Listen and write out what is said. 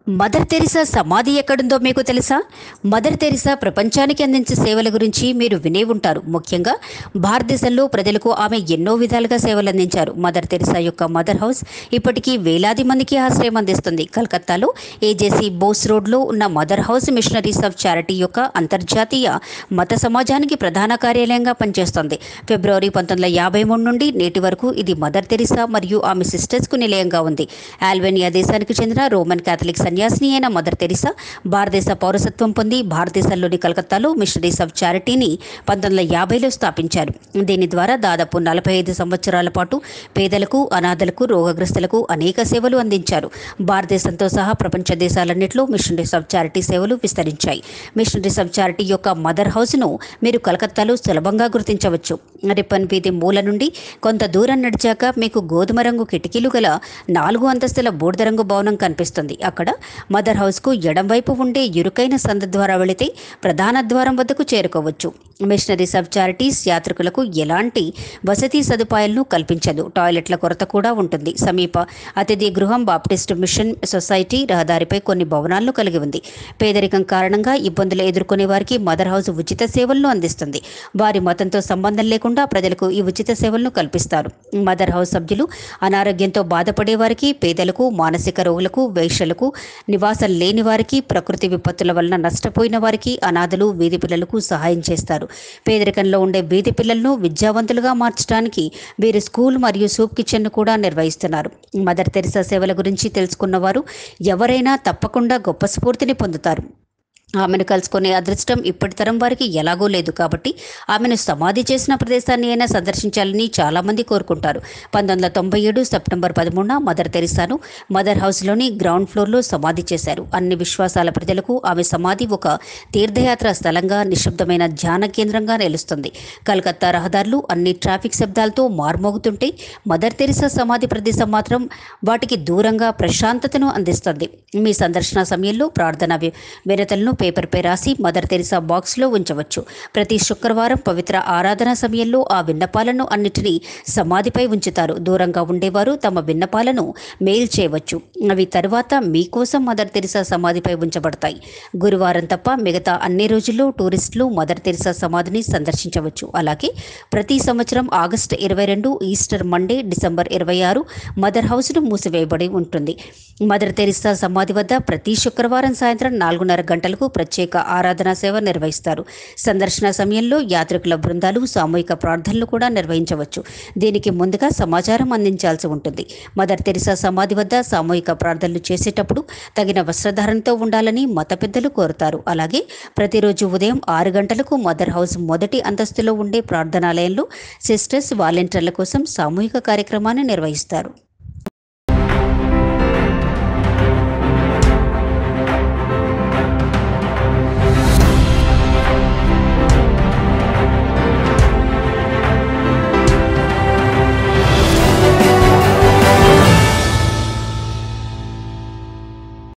mother Teresa సమాధి ఎక్కడుందో మీకు తెలుసా మదర్ తెరిసా ప్రపంచానికి అందించే సేవల గురించి మీరు వినే ఉంటారు ముఖ్యంగా భారతదేశంలో ప్రజలకు ఆమె ఎన్నో విధాలుగా సేవలు అందించారు మదర్ తెరిసా యొక్క మదర్ హౌస్ ఇప్పటికీ వేలాది మందికి ఆశ్రయం అందిస్తుంది కలకత్తాలో ఏజేసీ బోస్ రోడ్లో ఉన్న Mother House Missionaries of Charity యొక్క అంతర్జాతీయ మత సమాజానికి ప్రధాన కార్యాలయంగా పనిచేస్తోంది ఫిబ్రవరి పంతొమ్మిది వందల యాభై మూడు నుండి నేటి వరకు ఇది మదర్ తెరిసా మరియు ఆమె సిస్టర్స్కు నిలయంగా ఉంది ఆల్బేనియా దేశానికి చెందిన రోమన్ క్యాథలిక్ సన్యాసిని అయిన మదర్ తెరిసా భారతదేశ పౌరసత్వం పొంది భారతదేశంలోని కలకత్తాలో మిషనరీస్ ఆఫ్ చారిటీని పంతొమ్మిది వందల యాభైలో స్థాపించారు దీని ద్వారా దాదాపు నలభై ఐదు సంవత్సరాల పాటు పేదలకు అనాథలకు రోగగ్రస్తులకు అనేక సేవలు అందించారు భారతదేశంతో సహా ప్రపంచ దేశాలన్నింటిలో మిషనరీస్ ఆఫ్ చారిటీ సేవలు విస్తరించాయి మిషనరీస్ ఆఫ్ చారిటీ యొక్క మదర్ హౌస్ను మీరు కలకత్తాలో సులభంగా గుర్తించవచ్చు రిప్పన్ వీధి మూల నుండి కొంత దూరం నడిచాక మీకు గోధుమ రంగు కిటికీలు గల నాలుగు అంతస్తుల బూడిద రంగు భవనం కనిపిస్తుంది అక్కడ మదర్ హౌస్కు ఎడంవైపు ఉండే ఇరుకైన సంద ద్వారా వెళితే ప్రధాన ద్వారం వద్దకు చేరుకోవచ్చు మిషనరీస్ ఆఫ్ చారిటీస్ యాత్రికులకు ఎలాంటి వసతి సదుపాయాలను కల్పించదు టాయిలెట్ల కొరత కూడా ఉంటుంది సమీప అతిథి గృహం బాప్టిస్ట్ మిషన్ సొసైటీ రహదారిపై కొన్ని భవనాలను కలిగి ఉంది పేదరికం కారణంగా ఇబ్బందులు ఎదుర్కొనే వారికి మదర్ హౌస్ ఉచిత సేవలను అందిస్తుంది వారి మతంతో సంబంధం లేకుండా ప్రజలకు ఈ ఉచిత సేవలను కల్పిస్తారు మదర్ హౌస్ సభ్యులు అనారోగ్యంతో బాధపడే వారికి పేదలకు మానసిక రోగులకు వేశ్యలకు నివాసం లేని వారికి ప్రకృతి విపత్తుల వలన నష్టపోయిన వారికి అనాథలు వీధి పిల్లలకు సహాయం చేస్తారు పేదరికంలో ఉండే వీధి పిల్లలను విద్యావంతులుగా మార్చడానికి వీరు స్కూల్ మరియు సూప్ కిచెన్ను కూడా నిర్వహిస్తున్నారు మదర్ తెరిసా సేవల గురించి తెలుసుకున్న వారు ఎవరైనా తప్పకుండా గొప్ప స్ఫూర్తిని పొందుతారు ఆమెను కలుసుకునే అదృష్టం ఇప్పటి తరం వారికి ఎలాగో లేదు కాబట్టి ఆమెను సమాధి చేసిన ప్రదేశాన్ని అయినా సందర్శించాలని చాలామంది కోరుకుంటారు పంతొమ్మిది వందల తొంభై ఏడు సెప్టెంబర్ పదమూడున మదర్ తెరిసాను మదర్ హౌస్లోని గ్రౌండ్ ఫ్లోర్లో సమాధి చేశారు అన్ని విశ్వాసాల ప్రజలకు ఆమె సమాధి ఒక తీర్థయాత్ర స్థలంగా నిశ్శబ్దమైన ధ్యాన కేంద్రంగా నిలుస్తుంది కలకత్తా రహదారులు అన్ని ట్రాఫిక్ శబ్దాలతో మార్మోగుతుంటే మదర్ తెరిసా సమాధి ప్రదేశం మాత్రం వాటికి దూరంగా ప్రశాంతతను అందిస్తుంది మీ సందర్శన సమయంలో ప్రార్థన వి- వినతులను పేపర్పై రాసి మదర్ తెరిసా బాక్స్లో ఉంచవచ్చు ప్రతి శుక్రవారం పవిత్ర ఆరాధన సమయంలో ఆ విన్నపాలను అన్నిటినీ సమాధిపై ఉంచుతారు దూరంగా ఉండేవారు తమ విన్నపాలను మెయిల్ చేయవచ్చు అవి తరువాత మీకోసం మదర్ తెరిసా సమాధిపై ఉంచబడతాయి గురువారం తప్ప మిగతా అన్ని రోజుల్లో టూరిస్టులు మదర్ తెరిసా సమాధిని సందర్శించవచ్చు అలాగే ప్రతి సంవత్సరం ఆగస్టు ఇరవై రెండు ఈస్టర్ మండే డిసెంబర్ ఇరవై ఆరు మదర్ హౌస్ను మూసివేయబడి ఉంటుంది మదర్ తెరిసా సమాధి వద్ద ప్రతి శుక్రవారం సాయంత్రం నాలుగున్నర గంటలకు ప్రత్యేక ఆరాధనా సేవ నిర్వహిస్తారు సందర్శన సమయంలో యాత్రికుల బృందాలు సామూహిక ప్రార్థనలు కూడా నిర్వహించవచ్చు దీనికి ముందుగా సమాచారం అందించాల్సి ఉంటుంది మదర్ తెరిసా సమాధి వద్ద సామూహిక ప్రార్థనలు చేసేటప్పుడు తగిన వస్త్రధారణతో ఉండాలని మత పెద్దలు కోరుతారు అలాగే ప్రతిరోజు ఉదయం ఆరు గంటలకు మదర్ హౌస్ మొదటి అంతస్తులో ఉండే ప్రార్థనాలయంలో సిస్టర్స్ వాలంటీర్ల కోసం సామూహిక కార్యక్రమాన్ని నిర్వహిస్తారు